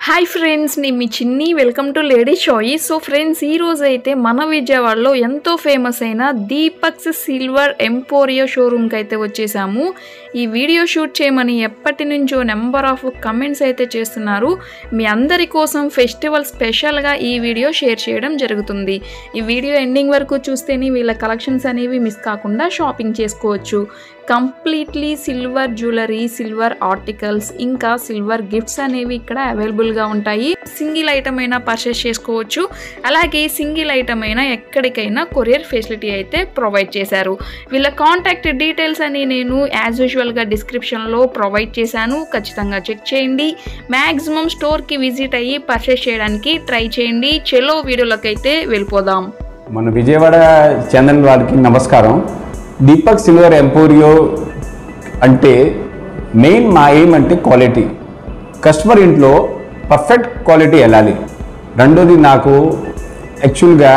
Hi friends నేను మీ Chinni welcome to lady choice so friends ఈ రోజు అయితే మన విజయవాడలో ఎంతో ఫేమస్ అయిన దీపక్స్ సిల్వర్ ఎంపోరియో షోరూమ్కి అయితే వచ్చేసాము ఈ వీడియో షూట్ చేయమని ఎప్పటి నుంచో నెంబర్ ఆఫ్ కమెంట్స్ అయితే చేస్తున్నారు మీ అందరి కోసం ఫెస్టివల్ స్పెషల్గా ఈ వీడియో షేర్ చేయడం జరుగుతుంది ఈ వీడియో ఎండింగ్ వరకు చూస్తేనే వీళ్ళ కలెక్షన్స్ అనేవి మిస్ కాకుండా షాపింగ్ చేసుకోవచ్చు completely silver jewellery silver articles ఇంకా సిల్వర్ గిఫ్ట్స్ అనేవి ఇక్కడ అవైలబుల్గా ఉంటాయి సింగిల్ ఐటమ్ అయినా పర్చేస్ చేసుకోవచ్చు అలాగే సింగిల్ ఐటమ్ అయినా ఎక్కడికైనా కొరియర్ ఫెసిలిటీ అయితే ప్రొవైడ్ చేశారు వీళ్ళ కాంటాక్ట్ డీటెయిల్స్ అని నేను యాజ్ యూజువల్గా డిస్క్రిప్షన్లో ప్రొవైడ్ చేశాను ఖచ్చితంగా చెక్ చేయండి మ్యాక్సిమం స్టోర్కి విజిట్ అయ్యి పర్చేస్ చేయడానికి ట్రై చేయండి చెలో వీడియోలోకి అయితే వెళ్ళిపోదాం మన విజయవాడ చెందిన వారికి నమస్కారం దీపక్ సిల్వర్ ఎంపోరియో అంటే మెయిన్ మా ఎయిమ్ అంటే క్వాలిటీ కస్టమర్ ఇంట్లో పర్ఫెక్ట్ క్వాలిటీ వెళ్ళాలి రెండోది నాకు యాక్చువల్గా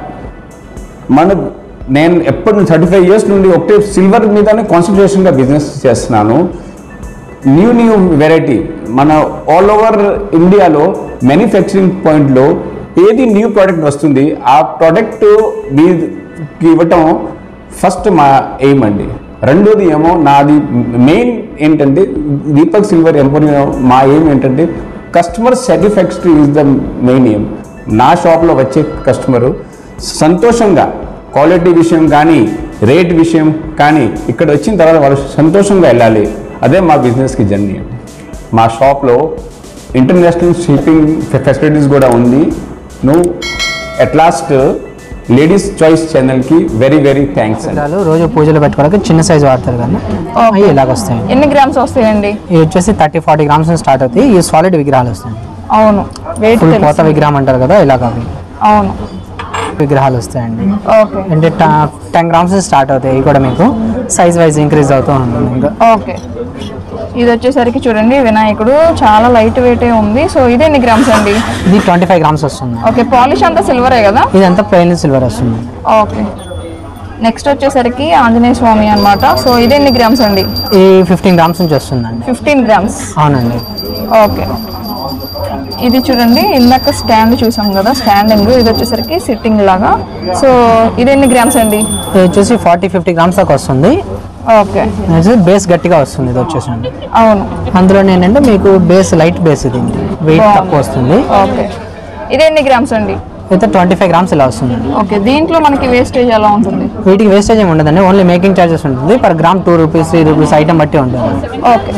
మన నేను ఎప్పటి థర్టీ ఫైవ్ ఇయర్స్ నుండి ఒకటే సిల్వర్ మీదనే కాన్సన్ట్రేషన్గా బిజినెస్ చేస్తున్నాను న్యూ న్యూ వెరైటీ మన ఆల్ ఓవర్ ఇండియాలో మ్యానుఫ్యాక్చరింగ్ పాయింట్లో ఏది న్యూ ప్రోడక్ట్ వస్తుంది ఆ ప్రోడక్ట్ మీకు ఇవ్వటం ఫస్ట్ మా ఎయిమ్ అండి రెండోది ఏమో నాది మెయిన్ ఏంటంటే దీపక్ సిల్వర్ ఎంపోరియో మా ఎయిమ్ ఏంటంటే customer satisfactory is the main aim నా షాప్లో వచ్చే కస్టమరు సంతోషంగా క్వాలిటీ విషయం కానీ రేట్ విషయం కానీ ఇక్కడ వచ్చిన తర్వాత వాళ్ళు సంతోషంగా వెళ్ళాలి అదే మా బిజినెస్కి జర్నీ అండి మా షాప్లో ఇంటర్నేషనల్ షిప్పింగ్ ఫెసిలిటీస్ కూడా ఉంది నువ్వు అట్ లాస్ట్ లేడీస్ చాయిస్ ఛానల్కి వెరీ వెరీ థ్యాంక్స్ అండి విగ్రహాలు రోజు పూజలు పెట్టుకోవడానికి చిన్న సైజు వాడతారు కానీ అవి ఇలాగ వస్తాయి ఎన్ని గ్రామ్స్ వస్తాయండి ఇవి వచ్చేసి థర్టీ ఫార్టీ గ్రామ్స్ నుంచి స్టార్ట్ అవుతాయి ఈ సాలిడ్ విగ్రహాలు వస్తాయి అవును వెయిట్ ఫుల్ తెలుసు పోత విగ్రహం అంటారు కదా ఇలాగ అవి అవును విగ్రహాలు వస్తాయండి ఓకే అంటే టెన్ గ్రామ్స్ నుంచి స్టార్ట్ అవుతాయి ఇవి కూడా మీకు సైజ్ వైజ్ ఇంక్రీజ్ అవుతూ ఉంటుంది ఇంకా ఓకే ఇది వచ్చేసరికి చూడండి వినాయకుడు చాలా లైట్ వెయిట్ ఉంది సో ఇది ఎన్ని గ్రామ్స్ అండి ఇది ట్వంటీ ఫైవ్ గ్రామ్స్ వస్తుంది ఓకే పాలిష్ అంతా సిల్వరే కదా ఇదంతా ప్లెయిన్ సిల్వర్ వస్తుంది ఓకే నెక్స్ట్ వచ్చేసరికి ఆంజనేయ స్వామి అన్నమాట సో ఇది ఎన్ని గ్రామ్స్ అండి ఈ ఫిఫ్టీన్ గ్రామ్స్ నుంచి వస్తుందండి ఫిఫ్టీన్ గ్రామ్స్ అవునండి ఓకే ఇది చూడండి ఇందాక స్టాండ్ చూసాం కదా స్టాండింగ్ ఇది వచ్చేసరికి సిట్టింగ్ లాగా సో ఇది ఎన్ని గ్రామ్స్ అండి ఇది వచ్చేసి ఫార్టీ ఫిఫ్టీ గ్రామ్స్ దాకా వస్తుంది ఓకే ఇది వచ్చేసి బేస్ గట్టిగా వస్తుంది ఇది వచ్చేసి అవును అందులో ఏంటంటే మీకు బేస్ లైట్ బేస్ ఇది వెయిట్ బాగుంది. తక్కువ వస్తుంది ఓకే ఇది ఎన్ని గ్రామ్స్ అండి అయితే ట్వంటీ ఫైవ్ గ్రామ్స్ ఇలా వస్తుంది ఓకే దీంట్లో మనకి వేస్టేజ్ ఎలా ఉంటుంది వీటికి వేస్టేజ్ ఏమి ఉండదండి ఓన్లీ మేకింగ్ ఛార్జెస్ ఉంటుంది per gram two rupees three rupees item బట్టి ఉంటుంది ఓకే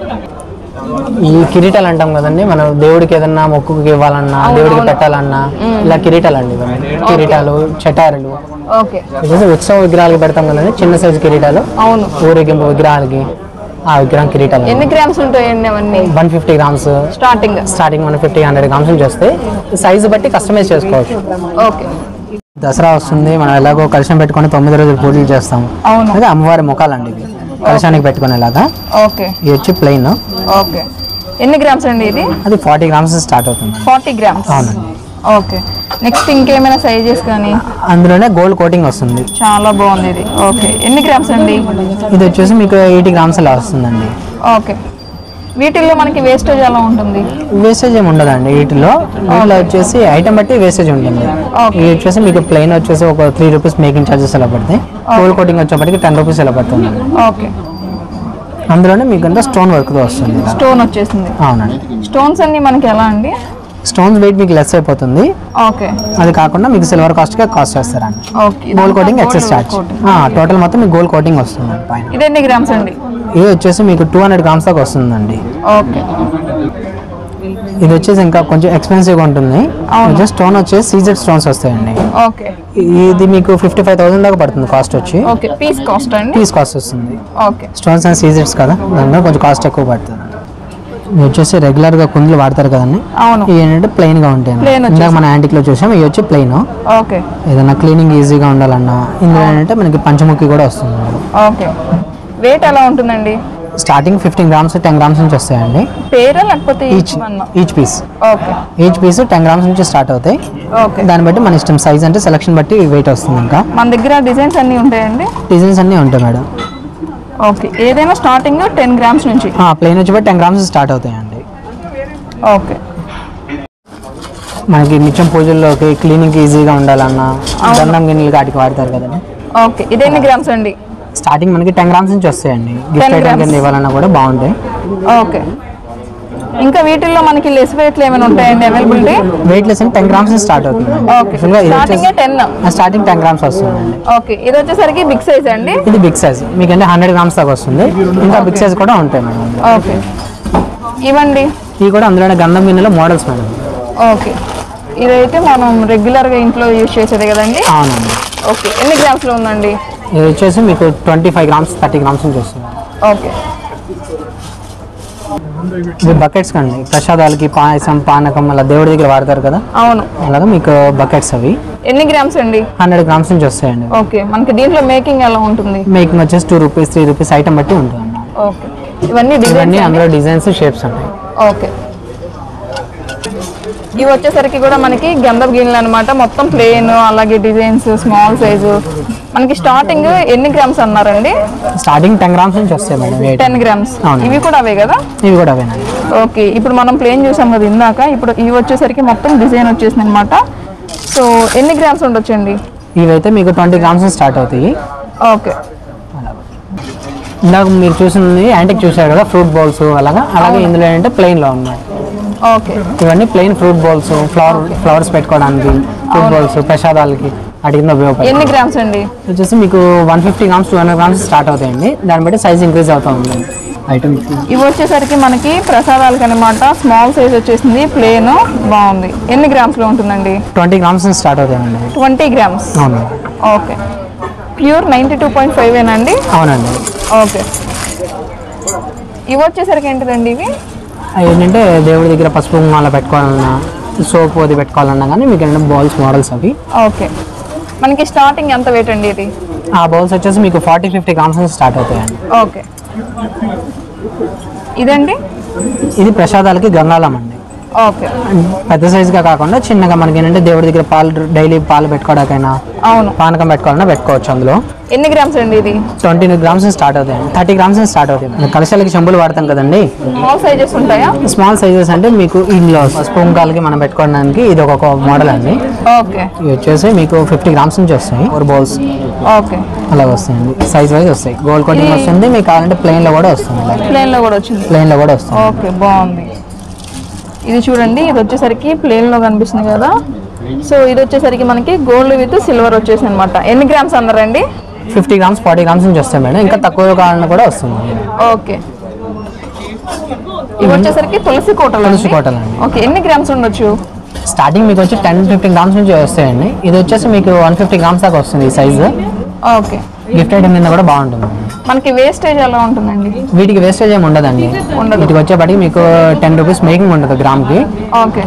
ఈ కిరీటాలు అంటాం కదండి మనం దేవుడికి ఏదన్నా మొక్కుకి ఇవ్వాలన్నా దేవుడికి పెట్టాలన్నా ఇలా కిరీటాలు అండి ఇవన్నీ కిరీటాలు చటారులు ఓకే వచ్చేసి ఉత్సవ విగ్రహాలకి పెడతాం కదండి చిన్న సైజు కిరీటాలు అవును ఊరేగింపు విగ్రహాలకి ఆ విగ్రహం కిరీటాలు ఎన్ని గ్రామ్స్ ఉంటాయండి అవన్నీ one fifty grams starting starting one fifty hundred grams నుంచి వస్తాయి సైజు బట్టి కస్టమైజ్ చేసుకోవచ్చు ఓకే దసరా వస్తుంది మనం ఎలాగో కలశం పెట్టుకొని తొమ్మిది రోజులు పూజలు చేస్తాం అవును అదే అమ్మవారి ముఖాలండి ఇవి కలశానికి పెట్టుకునేలాగా ఓకే ఇది వచ్చి ప్లెయిన్ ఓకే ఎన్ని గ్రామ్స్ అండి ఇది అది ఫార్టీ గ్రామ్స్ స్టార్ట్ అవుతుంది ఫార్టీ గ్రామ్స్ అవునండి ఓకే నెక్స్ట్ ఇంకేమైనా సైజెస్ కానీ అందులోనే గోల్డ్ కోటింగ్ వస్తుంది చాలా బాగుంది ఇది ఓకే ఎన్ని గ్రామ్స్ అండి ఇది వచ్చేసి మీకు ఎయిటీ గ్రామ్స్ అలా వస్తుందండి ఓకే వీటిల్లో మనకి వేస్టేజ్ ఎలా ఉంటుంది వేస్టేజ్ ఏమి ఉండదండి వీటిలో వీటిలో వచ్చేసి ఐటమ్ బట్టి వేస్టేజ్ ఉంటుంది Okay. ఇది వచ్చేసి మీకు ప్లెయిన్ వచ్చేసి ఒక త్రీ రూపీస్ మేకింగ్ ఛార్జెస్ ఎలా పడతాయి గోల్డ్ కోటింగ్ వచ్చేప్పటికి టెన్ రూపీస్ ఎలా పడుతుంది ఓకే అందులోనే మీకు అంతా స్టోన్ వర్క్తో వస్తుంది ఇలా. స్టోన్ వచ్చేసింది అవునండి స్టోన్స్ అన్ని మనకి ఎలా అండి స్టోన్స్ వెయిట్ మీకు లెస్ అయిపోతుంది ఓకే అది కాకుండా మీకు సిల్వర్ కాస్ట్గా కాస్ట్ చేస్తారండి okay gold coating excess charge total మొత్తం మీకు గోల్డ్ కోటింగ్ వస్తుంది పైన ఇది ఎన్ని గ్రామ్స్ అండి ఇది వచ్చేసి మీకు టూ హండ్రెడ్ గ్రామ్స్ దాకా వస్తుందండి ఓకే ఇది వచ్చేసి ఇంకా కొంచెం ఎక్స్పెన్సివ్గా ఉంటుంది అవును. వచ్చేసి స్టోన్ వచ్చేసి సీజెడ్ స్టోన్స్ వస్తాయండి ఓకే ఇది మీకు ఫిఫ్టీ ఫైవ్ థౌసండ్ దాకా పడుతుంది కాస్ట్ వచ్చి ఓకే పీస్ కాస్ట్ అండి పీస్ కాస్ట్ వస్తుంది ఓకే స్టోన్స్ అండ్ సీజెడ్స్ కదా దానిలో కొంచెం కాస్ట్ ఎక్కువ పడుతుంది ఇవి వచ్చేసి రెగ్యులర్గా కుందులు వాడతారు కదండి అవును ఇవి ఏంటంటే ప్లెయిన్గా ఉంటాయి Plain ఇందాక మన యాంటిక్లో చూసాం ఇవి వచ్చి ప్లెయిన్ ఓకే ఏదైనా క్లీనింగ్ ఈజీగా ఉండాలన్నా ఇందులో ఏంటంటే మనకి పంచముఖి కూడా వస్తుంది ఓకే వెయిట్ ఎలా ఉంటుందండి starting fifteen grams ten grams నుంచి వస్తాయండి పేరా లేకపోతే each one each piece okay each piece ten grams నుంచి స్టార్ట్ అవుతాయి ఓకే దాన్ని బట్టి మన ఇష్టం సైజ్ అంటే సెలక్షన్ బట్టి వెయిట్ వస్తుంది ఇంకా మన దగ్గర డిజైన్స్ అన్నీ ఉంటాయండి డిజైన్స్ అన్నీ ఉంటాయి మేడం ఓకే ఏదైనా స్టార్టింగ్ టెన్ గ్రామ్స్ నుంచి ప్లెయిన్ వచ్చి టెన్ గ్రామ్స్ స్టార్ట్ అవుతాయండి ఓకే మనకి నిత్యం పూజల్లోకి క్లీనింగ్ ఈజీగా ఉండాలన్నా గంధం గిన్నెలు వాటికి వాడతారు కదండి ఓకే ఇది ఎన్ని గ్రామ్స్ అండి స్టార్టింగ్ మనకి టెన్ గ్రామ్స్ నుంచి వస్తాయండి గిఫ్ట్ ఐటమ్ grams. కింద ఇవ్వాలన్నా కూడా బాగుంటాయి ఓకే ఇంకా వీటిల్లో మనకి లెస్ వెయిట్లు ఏమైనా ఉంటాయండి availability weight less ten grams నుంచి స్టార్ట్ అవుతుంది okay starting ten starting ten grams వస్తుందండి ఓకే ఇది వచ్చేసరికి బిగ్ సైజ్ అండి ఇది బిగ్ సైజ్ మీకంటే హండ్రెడ్ గ్రామ్స్ దాకా వస్తుంది ఇంకా బిగ్ సైజ్ కూడా ఉంటాయి మేడం ఓకే ఇవ్వండి ఇవి కూడా అందులోనే గంధం గిన్నెలో మోడల్స్ మేడం ఓకే ఇదైతే మనం రెగ్యులర్గా ఇంట్లో యూజ్ చేసేది కదండి అవునండి ఓకే ఎన్ని గ్రామ్స్లో ఉందండి ఇది వచ్చేసి మీకు twenty five grams thirty grams నుంచి వస్తుంది ఓకే ఇవి బకెట్స్ కండి ప్రసాదాలకి పాయసం పానకం అలా దేవుడి దగ్గర వాడతారు కదా అవును అలాగా మీకు బకెట్స్ అవి ఎన్ని గ్రామ్స్ అండి హండ్రెడ్ గ్రామ్స్ నుంచి వస్తాయండి ఓకే మనకి దీంట్లో మేకింగ్ ఎలా ఉంటుంది మేకింగ్ వచ్చేసి two rupees three rupees item బట్టి ఉంటుంది ఓకే ఇవన్నీ ఇవన్నీ డిజైన్స్ అందులో డిజైన్స్ షేప్స్ ఉంటాయి ఓకే ఇవి వచ్చేసరికి కూడా మనకి గంధపు గిన్నెలు అనమాట మొత్తం ప్లేన్ అలాగే డిజైన్స్ స్మాల్ సైజు మనకి స్టార్టింగ్ ఎన్ని గ్రామ్స్ అన్నారండి స్టార్టింగ్ టెన్ గ్రామ్స్ నుంచి వస్తాయి మేడం weight. టెన్ గ్రామ్స్ అవును. ఇవి కూడా అవే కదా ఇవి కూడా అవేనండి ఓకే ఇప్పుడు మనం ప్లేన్ చూసాం కదా ఇందాక ఇప్పుడు ఇవి వచ్చేసరికి మొత్తం డిజైన్ వచ్చేసింది అనమాట సో ఎన్ని గ్రామ్స్ ఉండొచ్చండి ఇవైతే మీకు ట్వంటీ గ్రామ్స్ నుంచి స్టార్ట్ అవుతాయి ఓకే ఇందాక మీరు చూసింది యాంటిక్ చూసారు కదా ఫ్రూట్ బౌల్స్ అలాగా అలాగే ఇందులో ఏంటంటే ప్లెయిన్లో ఉన్నాయి ఓకే ఇవన్నీ plain fruit bowls flower flowers పెట్టుకోవడానికి ఫ్రూట్ బౌల్స్ ప్రసాదాలకి వాటి కింద ఉపయోగపడతాయి ఎన్ని గ్రామ్స్ అండి వచ్చేసి మీకు one fifty grams two hundred grams start అవుతాయండి దాన్ని బట్టి సైజ్ ఇంక్రీజ్ అవుతూ ఉంటుంది ఐటమ్ ఇవి వచ్చేసరికి మనకి ప్రసాదాలకి అనమాట స్మాల్ సైజ్ వచ్చేసింది ప్లేన్ బాగుంది ఎన్ని గ్రామ్స్ లో ఉంటుందండి ట్వంటీ గ్రామ్స్ నుంచి స్టార్ట్ అవుతాయండి ట్వంటీ గ్రామ్స్ అవును okay pure ninety two point five ఏనండి అవునండి ఓకే ఇవి వచ్చేసరికి ఏంటిదండి ఇవి అవి ఏంటంటే దేవుడి దగ్గర పసుపు మాల పెట్టుకోవాలన్నా సోప్ అది పెట్టుకోవాలన్నా కానీ మీకు ఏంటంటే బౌల్స్ మోడల్స్ అవి ఓకే మనకి స్టార్టింగ్ ఎంత వెయిట్ అండి ఇది ఆ బౌల్స్ వచ్చేసి మీకు ఫార్టీ ఫిఫ్టీ గ్రామ్స్ నుంచి స్టార్ట్ అవుతాయండి ఓకే ఇదండి ఇది ప్రసాదాలకి గంగాళం అండి ఓకే పెద్ద సైజుగా కాకుండా చిన్నగా మనకి ఏంటంటే దేవుడి దగ్గర పాలు డైలీ పాలు పెట్టుకోవడానికైనా అవును పానకం పెట్టుకోవాలన్నా పెట్టుకోవచ్చు అందులో ఎన్ని గ్రామ్స్ అండి ఇది ట్వంటీ గ్రామ్స్ నుంచి స్టార్ట్ అవుతాయి థర్టీ గ్రామ్స్ నుంచి స్టార్ట్ అవుతాయి మన కలశాలకి చెంబులు వాడతాం కదండి స్మాల్ సైజెస్ ఉంటాయా స్మాల్ సైజెస్ అంటే మీకు ఇందులో స్పూంకాలకి మనం పెట్టుకోవడానికి ఇది ఒక మోడల్ అండి ఓకే ఇవి వచ్చేసి మీకు ఫిఫ్టీ గ్రామ్స్ నుంచి వస్తాయి ఫోర్ బౌల్స్ ఓకే అలా వస్తాయండి సైజ్ వైజ్ వస్తాయి గోల్డ్ కోటింగ్ వస్తుంది మీకు కావాలంటే ప్లెయిన్లో కూడా వస్తుంది ప్లేన్ లో కూడా వచ్చింది ప్లెయిన్లో కూడా వస్తుంది ఓకే బాగుంది ఇది చూడండి ఇది వచ్చేసరికి ప్లేన్ లో కనిపిస్తుంది కదా సో ఇది వచ్చేసరికి మనకి గోల్డ్ విత్ సిల్వర్ వచ్చేసి అనమాట ఎన్ని గ్రామ్స్ అన్నారండి ఫిఫ్టీ గ్రామ్స్ ఫార్టీ గ్రామ్స్ నుంచి వస్తాయి మేడం ఇంకా తక్కువ కావాలన్నా కూడా వస్తుంది ఓకే ఇవి వచ్చేసరికి తులసి కోటలు తులసి కోటలు అండి. ఓకే ఎన్ని గ్రామ్స్ ఉండొచ్చు స్టార్టింగ్ మీకు వచ్చి టెన్ ఫిఫ్టీన్ గ్రామ్స్ నుంచి వస్తాయండి ఇది వచ్చేసి మీకు వన్ ఫిఫ్టీ గ్రామ్స్ దాకా వస్తుంది ఈ సైజు ఓకే గిఫ్ట్ ఐటమ్ కింద కూడా బాగుంటుంది మనకి వేస్టేజ్ ఎలా ఉంటుందండి వీటికి వేస్టేజ్ ఏమి ఉండదండి ఉండదు. వీటికి వచ్చేప్పటికి మీకు టెన్ రూపీస్ మేకింగ్ ఉంటుంది గ్రామ్కి ఓకే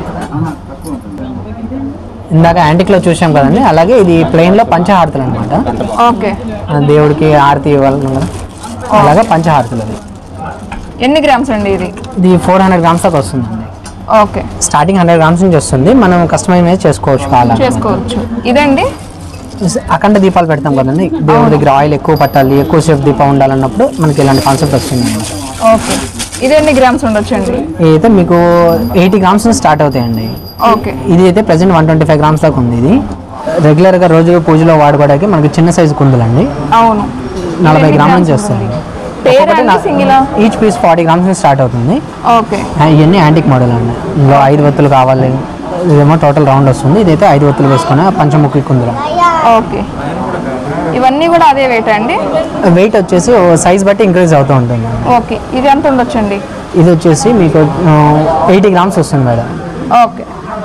ఇందాక యాంటిక్లో చూసాం కదండి అలాగే ఇది ప్లెయిన్లో పంచహారతులు అనమాట ఓకే దేవుడికి హారతి ఇవ్వాలి కదా అలాగా పంచహారతులు అది ఎన్ని గ్రామ్స్ అండి ఇది ఇది ఫోర్ హండ్రెడ్ గ్రామ్స్ దాకా వస్తుందండి ఓకే స్టార్టింగ్ హండ్రెడ్ గ్రామ్స్ నుంచి వస్తుంది మనం కస్టమైజ్ చేసుకోవచ్చు కావాలంటే చేసుకోవచ్చు ఇదండి అఖండ దీపాలు పెడతాం కదండి దేవుడి దగ్గర ఆయిల్ ఎక్కువ పట్టాలి ఎక్కువ సేపు దీపం ఉండాలన్నప్పుడు మనకి ఇలాంటి కాన్సెప్ట్ వస్తుంది ఓకే ఇది ఎన్ని గ్రామ్స్ ఉండొచ్చండి ఇదైతే మీకు ఎయిటీ గ్రామ్స్ నుంచి స్టార్ట్ అవుతాయండి ఓకే ఇది అయితే present one twenty five grams దాకా ఉంది ఇది రెగ్యులర్గా రోజు పూజలో వాడుకోవడానికి మనకి చిన్న సైజు కుందులండి అవును నలభై గ్రాముల నుంచి వస్తాయి పేరు అండి సింగిలా ఈచ్ పీస్ ఫార్టీ గ్రామ్స్ నుంచి స్టార్ట్ అవుతుంది ఓకే ఆ, ఇవన్నీ యాంటిక్ మోడల్ అండి ఇందులో ఐదు వత్తులు కావాలి ఇదేమో టోటల్ రౌండ్ వస్తుంది ఇదైతే ఐదు వత్తులు వేసుకుని పంచముఖి కుందులు ఓకే ఇవన్నీ కూడా అదే వెయిట్ అండి వెయిట్ వచ్చేసి సైజ్ బట్టి ఇంక్రీజ్ అవుతూ ఉంటుంది ఓకే ఇది ఎంత ఉండొచ్చండి ఇది వచ్చేసి మీకు ఎయిటీ గ్రామ్స్ వస్తుంది మేడం ఓకే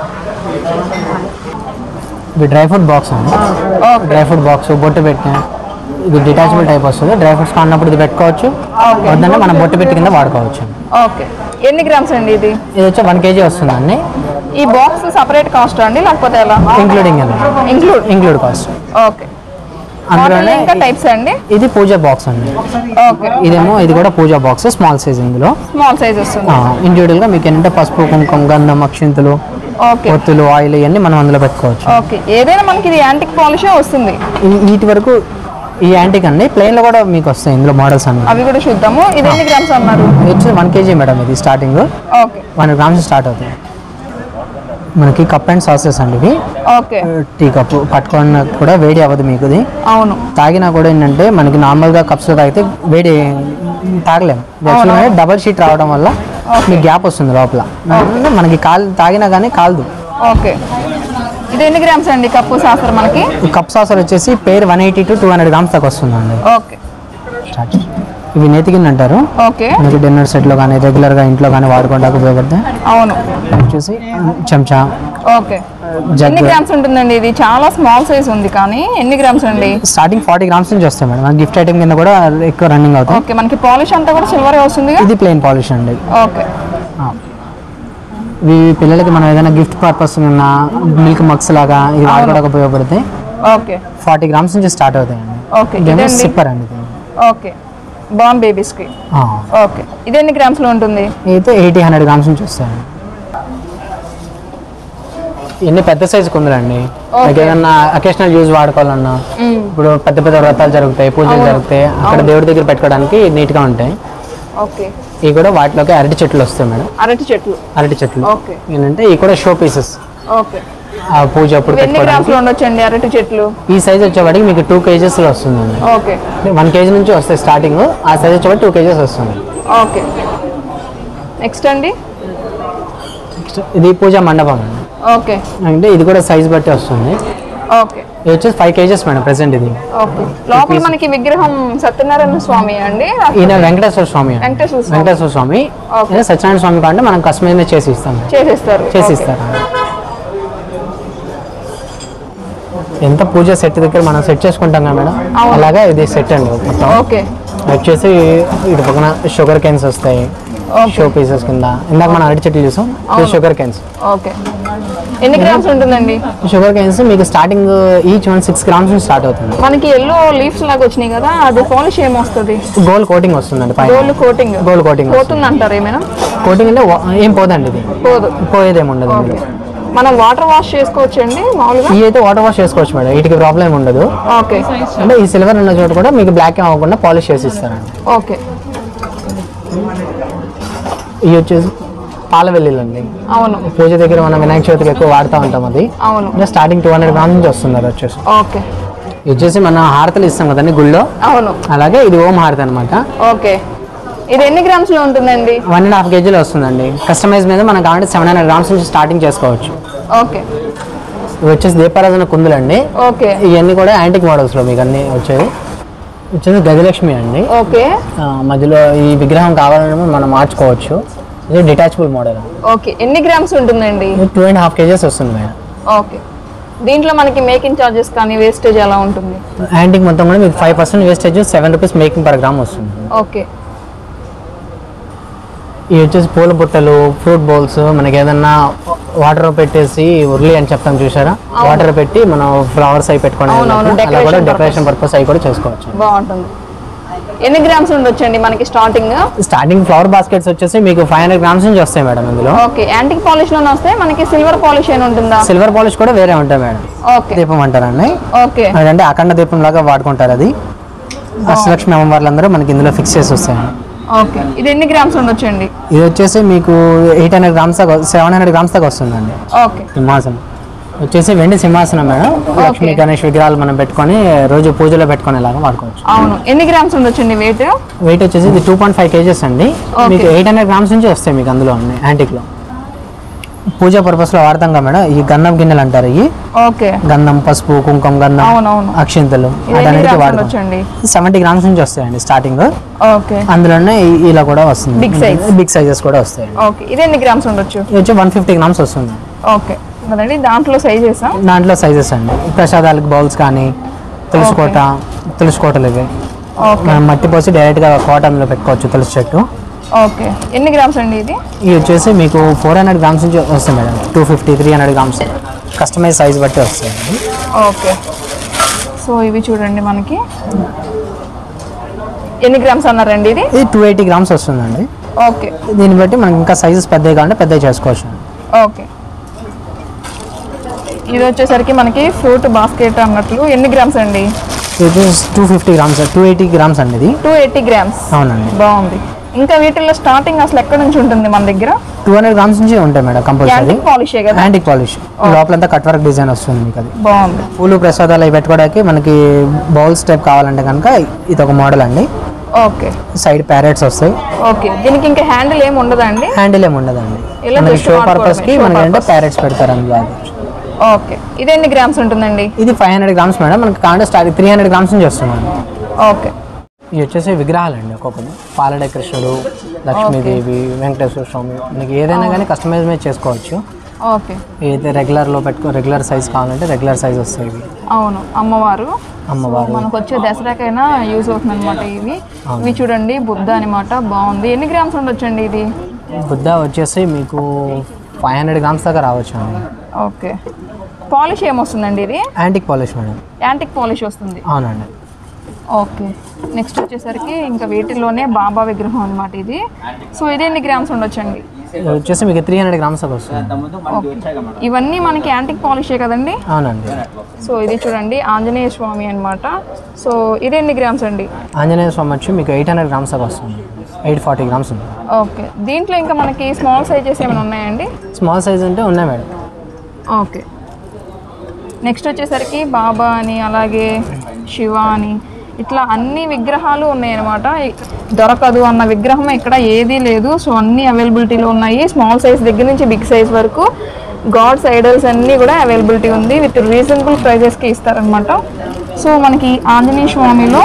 ఇది డ్రై ఫ్రూట్ బాక్స్ అండి ఓకే డ్రై ఫ్రూట్ బాక్స్ బొట్టు పెట్టిన ఇది డిటాచబుల్ టైప్ వస్తుంది డ్రై ఫ్రూట్స్ కానప్పుడు ఇది పెట్టుకోవచ్చు ఓకే వద్దంటే మనం బొట్టు పెట్టి కింద వాడుకోవచ్చు ఓకే ఎన్ని గ్రామ్స్ అండి ఇది ఇది వచ్చి వన్ కేజీ వస్తుందండి ఈ బాక్స్ సపరేట్ కాస్ట్ అండి లేకపోతే ఎలా including include include cost okay వాటిలో అందులోనే ఇంకా టైప్స్ అండి ఇది పూజ బాక్స్ అండి ఓకే ఇదేమో ఇది కూడా పూజ బాక్స్ స్మాల్ సైజ్ ఇందులో స్మాల్ సైజ్ వస్తుంది ఇండివిజువల్గా మీకు ఏంటంటే పసుపు కుంకుమ గంధం అక్షింతలు ఓకే ఒత్తులు ఆయిల్ ఇవన్నీ మనం అందులో పెట్టుకోవచ్చు ఓకే ఏదైనా మనకి ఇది యాంటిక్ పాలిషే వస్తుంది ఈ- వీటి వరకు ఈ యాంటిక్ అండి ప్లెయిన్లో కూడా మీకు వస్తాయి ఇందులో మోడల్స్ అన్ని అవి కూడా చూద్దాము ఇది ఎన్ని గ్రామ్స్ అన్నారు ఇది వచ్చి వన్ కేజీ మేడం ఇది starting okay one grams start అవుతాయి మనకి కప్ అండ్ సాసెస్ అండి ఇవి ఓకే టీ కప్ పట్టుకున్న కూడా వేడి అవ్వదు మీకు ఇది అవును తాగినా కూడా ఏంటంటే మనకి నార్మల్గా కప్స్లో తాగితే వేడి తాగలేము యాక్చువల్గా డబల్ షీట్ రావడం వల్ల మీకు గ్యాప్ వస్తుంది లోపల అంటే మనకి కాల్ తాగినా కానీ కాలదు ఓకే ఇది ఎన్ని గ్రామ్స్ అండి కప్పు సాసర్ మనకి ఈ కప్ సాసర్ వచ్చేసి పేరు one eighty to two hundred grams దాకా వస్తుందండి ఓకే స్టార్ట్ ఇవి నేతికింది అంటారు ఓకే మనకి డిన్నర్ సెట్లో కానీ రెగ్యులర్గా ఇంట్లో కానీ వాడుకోవడానికి ఉపయోగపడతాయి అవును వచ్చేసి చెంచా ఓకే జగ్ ఎన్ని గ్రామ్స్ ఉంటుందండి ఇది చాలా స్మాల్ సైజ్ ఉంది కానీ ఎన్ని గ్రామ్స్ అండి స్టార్టింగ్ ఫార్టీ గ్రామ్స్ నుంచి వస్తాయి మేడం గిఫ్ట్ ఐటమ్ కింద కూడా ఎక్కువ రన్నింగ్ అవుతాయి ఓకే మనకి పాలిష్ అంతా కూడా సిల్వర్ వస్తుంది ఇది ప్లెయిన్ పాలిష్ అండి ఓకే ఆ. ఇవి పిల్లలకి మనం ఏదైనా గిఫ్ట్ పర్పస్ ఉన్న మిల్క్ మగ్స్ లాగా ఇది వాడుకోవడానికి ఉపయోగపడతాయి ఓకే ఫార్టీ గ్రామ్స్ నుంచి స్టార్ట్ అవుతాయండి ఓకే ఇదేమో ఇదండి సిప్పర్ అండి ఇది. ఓకే బాన్ బేబీస్కి ఆ. ఓకే ఇది ఎన్ని గ్రామ్స్లో ఉంటుంది అయితే ఎయిటీ హండ్రెడ్ గ్రామ్స్ నుంచి వస్తాయండి ఇన్ని పెద్ద సైజు కుందరండి లైక్ ఏదన్నా అకేషనల్ యూజ్ వాడుకోవాలన్నా ఇప్పుడు పెద్ద పెద్ద వ్రతాలు జరుగుతాయి పూజలు జరుగుతాయి అక్కడ దేవుడి దగ్గర పెట్టుకోవడానికి నీట్ గా ఉంటాయి ఓకే ఇవి కూడా వాటిలోకి అరటి చెట్లు వస్తాయి మేడం అరటి చెట్లు అరటి చెట్లు ఓకే ఏంటంటే ఇవి కూడా షో పీసెస్ ఓకే ఆ పూజ అప్పుడు ఇవి ఎన్ని పెట్టుకోవడానికి గ్రామ్స్లో ఉండొచ్చండి అరటి చెట్లు ఈ సైజ్ వచ్చేవాడికి మీకు టూ కేజెస్ వస్తుందండి ఓకే వన్ కేజీ నుంచి వస్తాయి స్టార్టింగ్ ఆ సైజ్ వచ్చేవాడికి టూ కేజెస్ వస్తుంది ఓకే నెక్స్ట్ అండి Next ఇది పూజ మండపం అండి ఓకే అంటే ఇది కూడా సైజ్ బట్టి వస్తుంది ఓకే ఇది వచ్చేసి ఫైవ్ కేజెస్ మేడం ప్రెసెంట్ ఇది ఓకే లోపల మనకి విగ్రహం సత్యనారాయణ స్వామి అండి ఈయన వెంకటేశ్వర స్వామి అండి. వెంకటేశ్వర స్వామి. వెంకటేశ్వర స్వామి Okay. ఈయన సత్యనారాయణ స్వామి కంటే మనం కస్టమైజ్ చేసి ఇస్తాం చేసేస్తారు చేసి ఓకే. ఇస్తారు ఎంత పూజ సెట్ దగ్గర మనం సెట్ చేసుకుంటాం కదా మేడం అవును. అలాగా ఇది సెట్ అండి మొత్తం ఓకే వచ్చేసి ఇటు పక్కన షుగర్ కేన్స్ వస్తాయి ఓకే. షో పీసెస్ కింద ఇందాక మనం అరటి చెట్లు చూసాం ఇది షుగర్ కేన్స్ ఓకే ఎన్ని గ్రామ్స్ ఉంటుందండి షుగర్ కేన్స్ మీకు starting each one six grams నుంచి స్టార్ట్ అవుతుంది మనకి ఎల్లో లీవ్స్ లాగా వచ్చినాయి కదా అది పాలిష్ ఏమొస్తుంది గోల్డ్ కోటింగ్ వస్తుందండి పైన గోల్డ్ కోటింగ్ గోల్డ్ కోటింగ్ పోతుంది అంటారు ఏమైనా కోటింగ్ అంటే వా- ఏం పోదండి ఇది పోదు పోయేదేమి ఉండదు ఓకే ఇందులో. మనం వాటర్ వాష్ చేసుకోవచ్చండి మామూలుగా ఇవి అయితే వాటర్ వాష్ చేసుకోవచ్చు మేడం వీటికి ప్రాబ్లం ఉండదు ఓకే అంటే ఈ సిల్వర్ ఉన్న చోట కూడా మీకు బ్లాక్ ఏం అవ్వకుండా పాలిష్ చేసి ఇస్తారండి ఓకే ఇవి వచ్చేసి పాల వెల్లుల్లండి అవును పూజ దగ్గర మనం వినాయక చవితికి ఎక్కువ వాడుతూ ఉంటాం అది అవును అంటే స్టార్టింగ్ టూ హండ్రెడ్ గ్రామ్స్ నుంచి వస్తుంది అది వచ్చేసి ఓకే ఇది వచ్చేసి మన హారతలు ఇస్తాం కదండి గుళ్ళో అవును అలాగే ఇది ఓం హారతి అనమాట ఓకే ఇది ఎన్ని గ్రామ్స్ లో ఉంటుందండి వన్ అండ్ హాఫ్ కేజీలో వస్తుందండి కస్టమైజ్ మీద మనం కావాలంటే సెవెన్ హండ్రెడ్ గ్రామ్స్ నుంచి స్టార్టింగ్ చేసుకోవచ్చు ఓకే ఇవి వచ్చేసి దీపారాధన కుందులండి ఓకే ఇవన్నీ కూడా యాంటిక్ మోడల్స్లో మీకు అన్నీ వచ్చేవి వచ్చేసి గజలక్ష్మి అండి ఓకే ఆ, మధ్యలో ఈ విగ్రహం కావాలని మనం మార్చుకోవచ్చు ఇది డిటాచబుల్ మోడల్ ఓకే ఎన్ని గ్రామ్స్ ఉంటుందండి టూ అండ్ హాఫ్ కేజెస్ వస్తుంది మేడం ఓకే దీంట్లో మనకి మేకింగ్ చార్జెస్ కానీ వేస్టేజ్ ఎలా ఉంటుంది యాంటిక్ మొత్తం కూడా మీకు five percent wastage seven rupees making per gram వస్తుంది ఓకే ఇవి వచ్చేసి పూల బుట్టలు ఫ్రూట్ బౌల్స్ మనకి ఏదన్నా వాటర్ పెట్టేసి ఉర్లి అని చెప్తాం చూసారా వాటర్ పెట్టి మనం ఫ్లవర్స్ అవి పెట్టుకోవడం అవునవును, అలా కూడా decoration డెకరేషన్ పర్పస్ అవి కూడా చేసుకోవచ్చు బాగుంటుంది ఎన్ని గ్రామ్స్ ఉండొచ్చండి మనకి స్టార్టింగ్ స్టార్టింగ్ ఫ్లవర్ బాస్కెట్స్ వచ్చేసి మీకు ఫైవ్ హండ్రెడ్ గ్రామ్స్ నుంచి వస్తాయి మేడం ఇందులో ఓకే యాంటిక్ పాలిష్ లోనే వస్తే మనకి సిల్వర్ పాలిష్ అని ఉంటుందా సిల్వర్ పాలిష్ కూడా వేరే ఉంటాయి మేడం ఓకే దీపం అంటారండి ఓకే అదంటే అఖండ దీపం లాగా వాడుకుంటారు అది అష్టలక్ష్మి అమ్మవార్లందరూ మనకి ఇందులో ఫిక్స్ చేసి వస్తాయి ఓకే ఇది ఎన్ని గ్రామ్స్ ఉండొచ్చండి ఇది వచ్చేసి మీకు ఎయిట్ హండ్రెడ్ గ్రామ్స్ దాకా సెవెన్ హండ్రెడ్ గ్రామ్స్ దాకా వస్తుందండి ఓకే సింహాసనం వచ్చేసి వెండి సింహాసనం మేడం లక్ష్మీ గణేష్ విగ్రహాలు మనం పెట్టుకొని రోజు పూజలో పెట్టుకునేలాగా వాడుకోవచ్చు అవును ఎన్ని గ్రామ్స్ ఉండొచ్చండి వెయిట్ వెయిట్ వచ్చేసి ఇది టూ పాయింట్ ఫైవ్ కేజెస్ అండి మీకు ఎయిట్ హండ్రెడ్ గ్రామ్స్ నుంచి వస్తాయి మీకు అందులో అన్ని యాంటిక్లో పూజా పర్పస్లో వాడతాం కదా మేడం ఈ గంధం గిన్నెలు అంటారు ఇవి ఓకే గంధం పసుపు కుంకుమ గంధం అవునవును అక్షింతలు ఇది ఎన్ని వాటన్నిటికీ గ్రామ్స్ వాడతాం ఉండొచ్చండి సెవెంటీ గ్రామ్స్ నుంచి వస్తాయండి స్టార్టింగ్ ఓకే అందులోనే ఈ- ఇలా కూడా వస్తుంది Big size. బిగ్ సైజెస్ కూడా వస్తాయి ఓకే ఇది ఎన్ని గ్రామ్స్ ఉండొచ్చు ఇది వచ్చి వన్ ఫిఫ్టీ గ్రామ్స్ వస్తుంది ఓకే కదండి దాంట్లో సైజ్ చేసాం దాంట్లో సైజెస్ అండి ప్రసాదాలకు బౌల్స్ కానీ తులసి కోట తులసి కోటలు ఇవి ఓకే మనం మట్టి పోసి డైరెక్ట్గా కోటంలో పెట్టుకోవచ్చు తులసి చెట్టు ఓకే ఎన్ని గ్రామ్స్ అండి ఇది ఇవి వచ్చేసి మీకు ఫోర్ హండ్రెడ్ గ్రామ్స్ నుంచి వస్తాయి madam two fifty three hundred grams customize size బట్టి వస్తాయండి ఓకే సో ఇవి చూడండి మనకి ఎన్ని గ్రామ్స్ అన్నారండి ఇది ఇది టూ ఎయిటీ గ్రామ్స్ వస్తుందండి ఓకే దీన్ని బట్టి మనకి ఇంకా సైజెస్ పెద్దవి కావాలంటే పెద్దవి చేసుకోవచ్చు ఓకే ఇది వచ్చేసరికి మనకి ఫ్రూట్ బాస్కెట్ అన్నట్లు ఎన్ని గ్రామ్స్ అండి ఇది two fifty grams two eighty grams అండి ఇది టూ ఎయిటీ గ్రామ్స్ అవునండి బాగుంది ఇంకా వీటిల్లో స్టార్టింగ్ అసలు ఎక్కడ నుంచి ఉంటుంది మన దగ్గర టూ హండ్రెడ్ గ్రామ్స్ నుంచి ఉంటాయి మేడం కంపల్సరీ యాంటిక్ పాలిషే కదా యాంటిక్ పాలిష్ లోపలంతా కట్ వర్క్ డిజైన్ వస్తుంది మీకు అది బాగుంది పూలు ప్రసాదాలు అవి పెట్టుకోవడానికి మనకి బౌల్స్ టైప్ కావాలంటే కనుక ఇది ఒక మోడల్ అండి ఓకే సైడ్ ప్యారెట్స్ వస్తాయి ఓకే దీనికి ఇంకా హ్యాండిల్ ఏమి ఉండదా అండి హ్యాండిల్ ఏమి ఉండదండి ఇలా మనకి just షో వాడుకోవడమే, పర్పస్ కి show మనకి ఏంటంటే purpose. ప్యారెట్స్ పెడతారు అందులో అది ఓకే ఇది ఎన్ని గ్రామ్స్ ఉంటుందండి ఇది ఫైవ్ హండ్రెడ్ గ్రామ్స్ మేడం మనకి కాండ స్టార్ట్ త్రీ హండ్రెడ్ గ్రామ్స్ నుంచి వస్తుంది ఓకే ఇవి వచ్చేసి విగ్రహాలు అండి ఒక్కొక్కటి పాలడ కృష్ణుడు లక్ష్మీదేవి వెంకటేశ్వర స్వామి మనకి ఏదైనా కానీ కస్టమైజ్ మీద చేసుకోవచ్చు ఓకే ఏదైతే రెగ్యులర్లో పెట్టుకో రెగ్యులర్ సైజ్ కావాలంటే రెగ్యులర్ సైజ్ వస్తాయి ఇవి అవును అమ్మవారు అమ్మవారు మనకు వచ్చే దసరాకైనా యూజ్ అవుతుంది అనమాట ఇవి ఇవి చూడండి బుద్ధ అనమాట బాగుంది ఎన్ని గ్రామ్స్ ఉండొచ్చండి ఇది బుద్ధ వచ్చేసి మీకు ఫైవ్ హండ్రెడ్ గ్రామ్స్ దాకా రావచ్చు అండి ఓకే పాలిష్ ఏమొస్తుందండి ఇది antique polish madam antique polish వస్తుంది అవునండి ఓకే నెక్స్ట్ వచ్చేసరికి ఇంకా వీటిలోనే బాబా విగ్రహం అనమాట ఇది సో ఇది ఎన్ని గ్రామ్స్ ఉండొచ్చండి ఇది వచ్చేసి మీకు త్రీ హండ్రెడ్ గ్రామ్స్ దాకా వస్తుంది ఓకే ఇవన్నీ మనకి యాంటిక్ పాలిషే కదండి అవునండి సో ఇది చూడండి ఆంజనేయ స్వామి అన్నమాట సో ఇది ఎన్ని గ్రామ్స్ అండి ఆంజనేయ స్వామి వచ్చి మీకు ఎయిట్ హండ్రెడ్ గ్రామ్స్ దాకా వస్తుంది ఎయిట్ ఫార్టీ గ్రామ్స్ ఉంది ఓకే దీంట్లో ఇంకా మనకి స్మాల్ సైజెస్ ఏమైనా ఉన్నాయండి స్మాల్ సైజ్ అంటే ఉన్నాయి మేడం ఓకే నెక్స్ట్ వచ్చేసరికి బాబా అని అలాగే శివ అని ఇట్లా అన్ని విగ్రహాలు ఉన్నాయన్నమాట దొరకదు అన్న విగ్రహం ఇక్కడ ఏదీ లేదు సో అన్ని అవైలబిలిటీలో ఉన్నాయి స్మాల్ సైజ్ దగ్గర నుంచి బిగ్ సైజ్ వరకు గాడ్స్ ఐడల్స్ అన్నీ కూడా అవైలబిలిటీ ఉంది విత్ రీజనబుల్ ప్రైజెస్కి ఇస్తారనమాట సో మనకి ఆంజనేయ స్వామిలో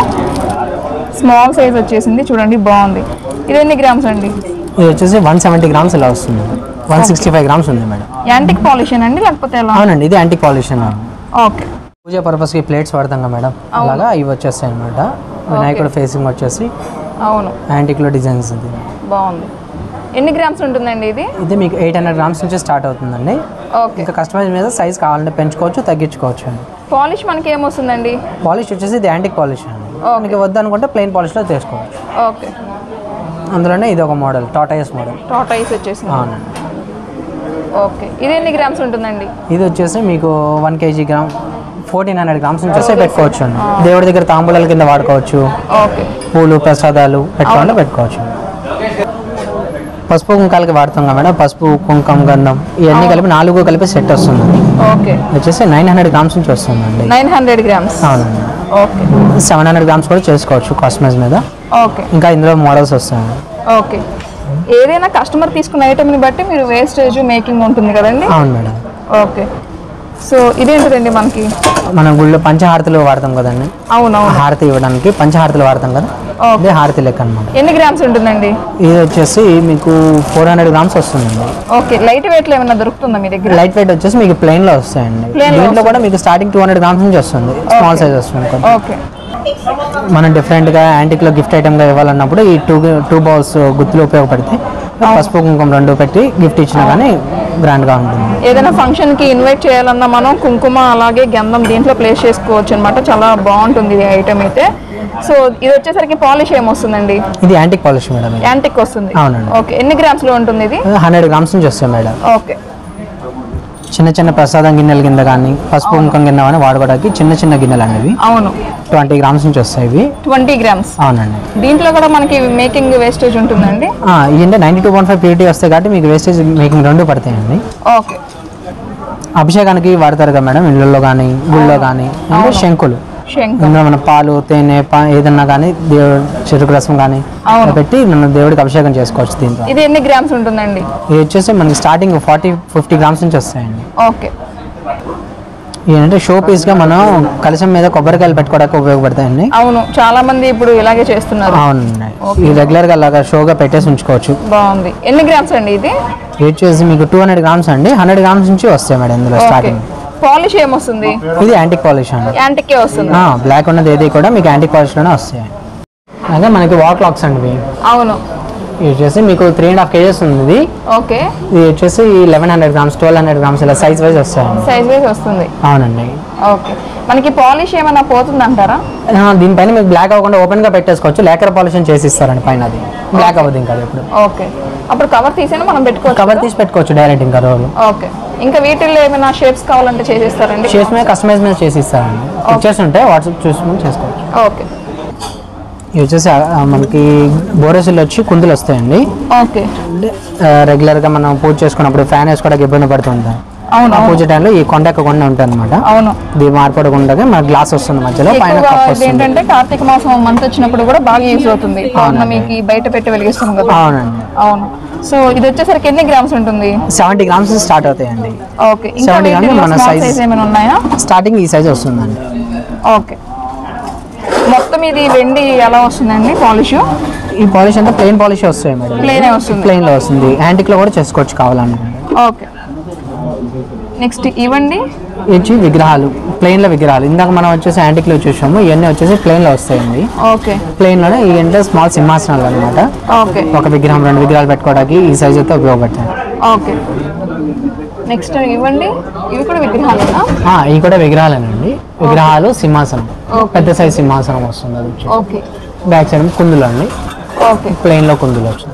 స్మాల్ సైజ్ వచ్చేసింది చూడండి బాగుంది ఇది ఎన్ని గ్రామ్స్ అండి ఇది వచ్చేసి వన్ సెవెంటీ గ్రామ్స్ ఇలా వస్తుంది వన్ సిక్స్టీ ఫైవ్ గ్రామ్స్ ఉంది మేడం యాంటిక్ పాలిషన్ అండి లేకపోతే ఎలా అవునండి ఇది యాంటిక్ పాలిష్ ఓకే పూజ పర్పస్కి ప్లేట్స్ వాడతాం కదా మేడం అలాగా ఇవి వచ్చేస్తాయి అనమాట వినాయకుడు ఫేసింగ్ వచ్చేసి అవును యాంటిక్లో డిజైన్స్ ఇది బాగుంది ఎన్ని గ్రామ్స్ ఉంటుందండి ఇది ఇది మీకు ఎయిట్ హండ్రెడ్ గ్రామ్స్ నుంచి స్టార్ట్ అవుతుందండి ఓకే ఇంకా కస్టమైజ్ మీద సైజ్ కావాలంటే పెంచుకోవచ్చు తగ్గించుకోవచ్చు అండి పాలిష్ మనకి ఏమొస్తుందండి పాలిష్ వచ్చేసి ఇది యాంటిక్ పాలిష్ అండి మనకి వద్దనుకుంటే ప్లెయిన్ పాలిష్లో చేసుకోవచ్చు ఓకే అందులోనే ఇది ఒక మోడల్ టాటాయస్ మోడల్ టాటాయిస్ వచ్చేసింది అవునండి ఓకే ఇది ఎన్ని గ్రామ్స్ ఉంటుందండి ఇది వచ్చేసి మీకు one kg gram fourteen hundred grams నుంచి వస్తే పెట్టుకోవచ్చు అండి దేవుడి దగ్గర తాంబూలాల కింద వాడుకోవచ్చు ఓకే పూలు ప్రసాదాలు పెట్టుకోవాలంటే పెట్టుకోవచ్చు పసుపు కుంకాలకి వాడుతాం కదా మేడం పసుపు కుంకం గంధం ఇవన్నీ కలిపి నాలుగు కలిపి సెట్ వస్తుంది ఓకే వచ్చేసి నైన్ హండ్రెడ్ గ్రామ్స్ నుంచి వస్తుందండి నైన్ హండ్రెడ్ గ్రామ్స్ అవునండి ఓకే సెవెన్ హండ్రెడ్ గ్రామ్స్ కూడా చేసుకోవచ్చు కాస్మెస్ మీద ఓకే ఇంకా ఇందులో మోడల్స్ వస్తాయండి ఓకే ఏదైనా కస్టమర్ తీసుకున్న ఐటమ్ని బట్టి మీరు వేస్టేజ్ మేకింగ్ ఉంటుంది కదండి అవును మేడం ఓకే సో ఇదేంటిదండి మనకి మనం గుళ్ళో పంచహారతులు వాడతాం కదండి అవునవును హారతి ఇవ్వడానికి పంచహారతులు వాడతాం కదా ఓకే. ఇదే హారతి లెక్క అనమాట ఎన్ని గ్రామ్స్ ఉంటుందండి ఇది వచ్చేసి మీకు ఫోర్ హండ్రెడ్ గ్రామ్స్ వస్తుందండి ఓకే లైట్ వెయిట్లో ఏమైనా దొరుకుతుందా మీ దగ్గర లైట్ వెయిట్ వచ్చేసి మీకు ప్లెయిన్ లో వస్తాయండి Plain లో దీంట్లో కూడా మీకు స్టార్టింగ్ టూ హండ్రెడ్ గ్రామ్స్ నుంచి వస్తుంది స్మాల్ సైజ్ వస్తుంది కొంచెం. ఓకే మనం డిఫరెంట్ గా యాంటిక్ లో గిఫ్ట్ ఐటమ్ గా ఇవ్వాలన్నప్పుడు ఈ టూ టూ బౌల్స్ గుర్తులు ఉపయోగపడతాయి పసుపు కుంకుమ రెండు పెట్టి గిఫ్ట్ ఇచ్చినా కానీ గ్రాండ్ గా ఉంటుంది ఏదైనా ఫంక్షన్ కి ఇన్వైట్ చేయాలన్నా మనం కుంకుమ అలాగే గంధం దీంట్లో ప్లేస్ చేసుకోవచ్చు అనమాట చాలా బాగుంటుంది ఈ ఐటమ్ అయితే సో ఇది వచ్చేసరికి పాలిష్ ఏమొస్తుందండి ఇది యాంటిక్ పాలిష్ మేడం ఇది యాంటిక్ వస్తుంది అవునండి. ఓకే ఎన్ని గ్రామ్స్ లో ఉంటుంది ఇది హండ్రెడ్ గ్రామ్స్ నుంచి వస్తాయి మేడం ఓకే చిన్న చిన్న ప్రసాదం గిన్నెల కింద కానీ పసుపు కుంకుమ కింద కానీ వాడుకోవడానికి చిన్న చిన్న గిన్నెలు అండి ఇవి అవును ట్వంటీ గ్రామ్స్ నుంచి వస్తాయి ఇవి ట్వంటీ గ్రామ్స్ అవునండి దీంట్లో కూడా మనకి మేకింగ్ వేస్టేజ్ ఉంటుందండి ఇదంటే ninety two point five purity వస్తాయి కాబట్టి మీకు వేస్టేజ్ మేకింగ్ రెండు పడతాయండి ఓకే అభిషేకానికి వాడతారు కదా మేడం ఇళ్ళల్లో కానీ గుళ్ళో కానీ అంటే శంకులు శంఖం ఇందులో మన పాలు తేనె పా ఏదన్నా కానీ దేవుడు చెరుకు రసం కానీ అవును. పెట్టి మనం దేవుడికి అభిషేకం చేసుకోవచ్చు దీంట్లో ఇది ఎన్ని గ్రామ్స్ ఉంటుందండి ఇది వచ్చేసి మనకి స్టార్టింగ్ ఫార్టీ ఫిఫ్టీ గ్రామ్స్ నుంచి వస్తాయండి ఓకే ఏంటంటే షో పీస్గా మనం కలశం మీద కొబ్బరికాయలు పెట్టుకోవడానికి ఉపయోగపడతాయండి అవును చాలా మంది ఇప్పుడు ఇలాగే చేస్తున్నారు అవునండి ఈ రెగ్యులర్గా అలాగా షోగా పెట్టేసి ఉంచుకోవచ్చు బాగుంది ఎన్ని గ్రామ్స్ అండి ఇది ఇది వచ్చేసి మీకు టూ హండ్రెడ్ గ్రామ్స్ అండి హండ్రెడ్ గ్రామ్స్ నుంచి వస్తాయి మేడం ఇందులో ఓకే స్టార్టింగ్ పాలిష్ ఏమొస్తుంది ఇది యాంటిక్ పాలిష్ అండి యాంటికే వస్తుంది బ్లాక్ ఉన్నది ఏది కూడా మీకు యాంటిక్ పాలిష్లోనే వస్తాయి అలాగే మనకి వాట్ లాక్స్ అండి ఇవి అవును ఇది వచ్చేసి మీకు త్రీ అండ్ హాఫ్ కేజెస్ ఉంది ఇది ఓకే ఇది వచ్చేసి eleven hundred grams twelve hundred grams ఇలా సైజ్ వైజ్ వస్తాయండి సైజ్ వైజ్ వస్తుంది అవునండి ఓకే మనకి పాలిష్ ఏమైనా పోతుంది అంటారా ఆ, దీనిపైన మీకు బ్లాక్ అవ్వకుండా ఓపెన్ గా పెట్టేసుకోవచ్చు లేకర్ పాలిషన్ చేసి ఇస్తారండి పైన అది బ్లాక్ అవ్వదు ఇంకా అది ఇప్పుడు ఓకే అప్పుడు కవర్ తీసేనా మనం పెట్టుకోవచ్చు కవర్ తీసి పెట్టుకోవచ్చు డైరెక్ట్ ఇంకా రోజు ఓకే ఇంకా వీటిల్లో ఏమైనా షేప్స్ కావాలంటే చేసేస్తారండి షేప్స్ మీద కస్టమైజ్ మీద చేసి ఇస్తారండి పిక్చర్స్ ఉంటాయి వాట్సాప్ చూసుకుని చేసుకోవచ్చు ఓకే ఇవి వచ్చేసి ఆ, మనకి బోరసిల్ వచ్చి కుందులు వస్తాయండి ఓకే ఆ, రెగ్యులర్గా మనం పూజ చేసుకున్నప్పుడు ఫ్యాన్ వేసుకోవడానికి ఇబ్బంది పడుతుంటాం అవును ఆ అవును పూజ టైంలో ఈ కొండ ఎక్కకుండా ఉంటుంది అనమాట అవును ఇది మార్పడకుండా మన గ్లాస్ వస్తుంది మధ్యలో పైన ఎక్కువగా కప్ ఇది వస్తుంది ఏంటంటే కార్తీక మాసం మంత్ వచ్చినప్పుడు కూడా బాగా యూజ్ అవుతుంది పౌర్ణమికి బయట పెట్టి వెలిగిస్తాం కదా అవునండి అవును సో ఇది వచ్చేసరికి ఎన్ని గ్రామ్స్ ఉంటుంది సెవెంటీ గ్రామ్స్ స్టార్ట్ అవుతాయండి ఓకే ఇంకా 70 గ్రాములు మన size. సైజ్ ఏమైనా ఉన్నాయా స్టార్టింగ్ ఈ సైజ్ వస్తుందండి ఓకే మొత్తం ఇది వెండి ఎలా వస్తుందండి పాలిష్ ఈ పాలిష్ అంతా ప్లెయిన్ పాలిష్ వస్తాయి మేడం ప్లేనే వస్తుంది ప్లెయిన్ లో వస్తుంది యాంటిక్ లో కూడా చేసుకోవచ్చు కావాలనుకుంటే ఓకే నెక్స్ట్ ఇవ్వండి ఇది వచ్చి విగ్రహాలు ప్లెయిన్ లో విగ్రహాలు ఇందాక మనం వచ్చేసి యాంటిక్ లో చూసాము ఇవన్నీ వచ్చేసి ప్లెయిన్ లో వస్తాయండి ఓకే ప్లెయిన్ లోనే ఈ అంటే స్మాల్ సింహాసనాలు అనమాట ఓకే ఒక విగ్రహం రెండు విగ్రహాలు పెట్టుకోవడానికి ఈ సైజ్ అయితే ఉపయోగపడతాయి ఓకే నెక్స్ట్ ఇవ్వండి ఇవి కూడా విగ్రహాలేనా ఆ, ఇవి కూడా విగ్రహాలేనండి విగ్రహాలు సింహాసనం పెద్ద సైజ్ సింహాసనం వస్తుంది అది వచ్చి ఓకే బ్యాక్ సైడ్ కుందులు అండి ఓకే ప్లెయిన్ లో కుందులు వచ్చింది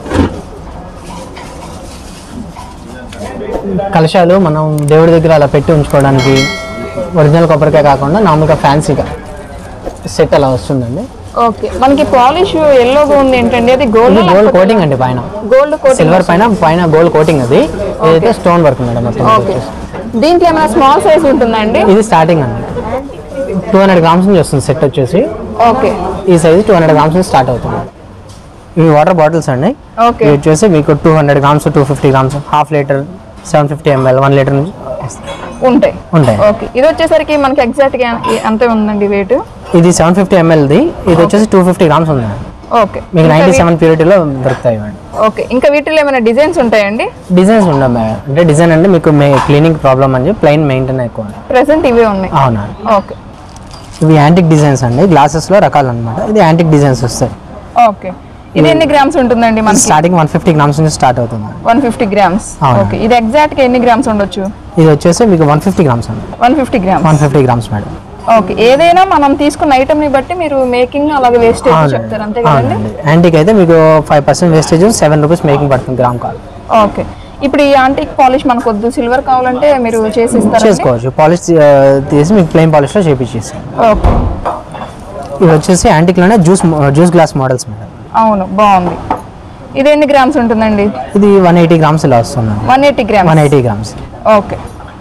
కలశాలు మనం దేవుడి దగ్గర అలా పెట్టి ఉంచుకోవడానికి ఒరిజినల్ కొబ్బరికాయ కాకుండా నార్మల్గా ఫ్యాన్సీగా సెట్ అలా వస్తుందండి ఓకే మనకి పాలిష్ ఎల్లోగా ఉంది ఏంటండి అది గోల్డ్ ఇది గోల్డ్ కోటింగ్ అండి పైన గోల్డ్ కోటింగ్ సిల్వర్ పైన పైన గోల్డ్ కోటింగ్ అది ఇదైతే స్టోన్ వర్క్ మేడం మొత్తం ఇది ఓకే వచ్చేసి. దీంట్లో ఏమైనా స్మాల్ సైజ్ ఉంటుందండి ఇది స్టార్టింగ్ అండి టూ హండ్రెడ్ గ్రామ్స్ నుంచి వస్తుంది సెట్ వచ్చేసి ఓకే ఈ సైజ్ టూ హండ్రెడ్ గ్రామ్స్ నుంచి స్టార్ట్ అవుతుంది ఇవి వాటర్ బాటిల్స్ అండి ఓకే ఇవి వచ్చేసి మీకు two hundred grams two fifty grams half litre seven fifty ml one litre నుంచి ఉంటాయి ఉంటాయి ఓకే ఇది వచ్చేసరికి మనకి ఎగ్జాక్ట్ గా అంతే ఉందండి వెయిట్ ఇది సెవెన్ ఫిఫ్టీ ఎంఎల్ది ఇది వచ్చేసి టూ ఫిఫ్టీ గ్రామ్స్ ఉంది ఓకే మీకు నైంటీ సెవెన్ ప్యూరిటీలో దొరుకుతాయి ఇవ్వండి ఓకే ఇంకా వీటిలో ఏమైనా డిజైన్స్ ఉంటాయండి డిజైన్స్ ఉండవు మేడం అంటే డిజైన్ అంటే మీకు మే క్లీనింగ్ ప్రాబ్లమ్ అని ప్లెయిన్ మెయింటైన్ ఎక్కువ ప్రెసెంట్ ఇవే ఉన్నాయి అవునా ఓకే ఇవి యాంటిక్ డిజైన్స్ అండి గ్లాసెస్లో రకాలు అనమాట ఇది యాంటిక్ డిజైన్స్ వస్తాయి ఓకే ఇది ఎన్ని గ్రామ్స్ ఉంటుందండి మనకి స్టార్టింగ్ వన్ ఫిఫ్టీ గ్రామ్స్ నుంచి స్టార్ట్ అవుతుంది వన్ ఫిఫ్టీ గ్రామ్స్ అవును. ఓకే ఇది ఎగ్జాక్ట్ గా ఎన్ని గ్రామ్స్ ఉండొచ్చు ఇది వచ్చేసి మీకు వన్ ఫిఫ్టీ గ్రామ్స్ అండి one fifty grams one fifty grams madam okay ఏదైనా మనం తీసుకున్న ఐటమ్ ని బట్టి మీరు మేకింగ్ అలాగే వేస్టేజ్ అవునండి. చెప్తారు అంతే కదండి అవునండి యాంటిక్ అయితే మీకు five percent wastage seven rupees making పడుతుంది గ్రామ్ కాల్ ఓకే ఇప్పుడు ఈ యాంటిక్ పాలిష్ మనకు వద్దు సిల్వర్ కావాలంటే మీరు చేసి ఇస్తారా చేసుకోవచ్చు పాలిష్ తీసి మీకు ప్లెయిన్ పాలిష్లో చేపించేసి ఓకే ఇవి వచ్చేసి యాంటిక్లోనే juice juice glass models madam అవును బాగుంది ఇది ఎన్ని గ్రామ్స్ ఉంటుందండి ఇది వన్ ఎయిటీ గ్రామ్స్ ఇలా వస్తుంది one eighty one grams eighty grams okay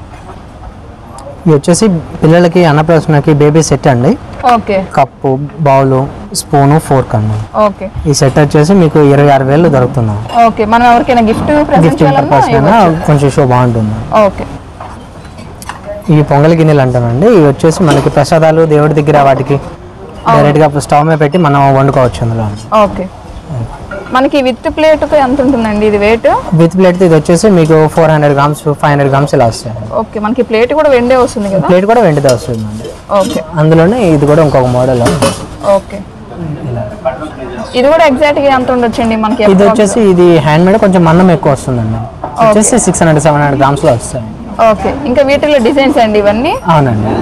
ఇవి వచ్చేసి పిల్లలకి అన్నప్రాసనకి బేబీ సెట్ అండి okay cup bowl spoon fork అండి ఓకే ఈ సెట్ వచ్చేసి మీకు ఇరవై ఆరు వేలు దొరుకుతుంది ఓకే మనం ఎవరికైనా గిఫ్ట్ ప్రెజెంట్ గిఫ్టింగ్ పర్పస్ చేయాలన్నా కొంచెం షో బాగుంటుంది ఓకే ఇవి పొంగల్ గిన్నెలు అంటామండి ఇవి వచ్చేసి మనకి ప్రసాదాలు దేవుడి దగ్గర వాటికి డైరెక్ట్గా స్టవ్ మీద పెట్టి మనం వండుకోవచ్చు అందులో ఓకే మనకి విత్ ప్లేట్తో ఎంత ఉంటుందండి ఇది వెయిట్ విత్ ప్లేట్ ఇది వచ్చేసి మీకు four hundred grams five hundred grams ఇలా వస్తాయి ఓకే మనకి ప్లేట్ కూడా వెండే వస్తుంది కదా ప్లేట్ కూడా వెండిదే వస్తుందండి ఓకే అందులోనే ఇది కూడా ఇంకొక మోడల్ ఓకే ఇది కూడా ఎగ్జాక్ట్ గా ఎంత ఉండొచ్చండి మనకి ఇది వచ్చేసి ఇది హ్యాండ్ మేడ్ కొంచెం మందం ఎక్కువ వస్తుందండి వచ్చేసి సిక్స్ హండ్రెడ్ సెవెన్ హండ్రెడ్ గ్రామ్స్లో వస్తాయి ఓకే ఇంకా వీటిలో డిజైన్స్ అండి ఇవన్నీ అవునండి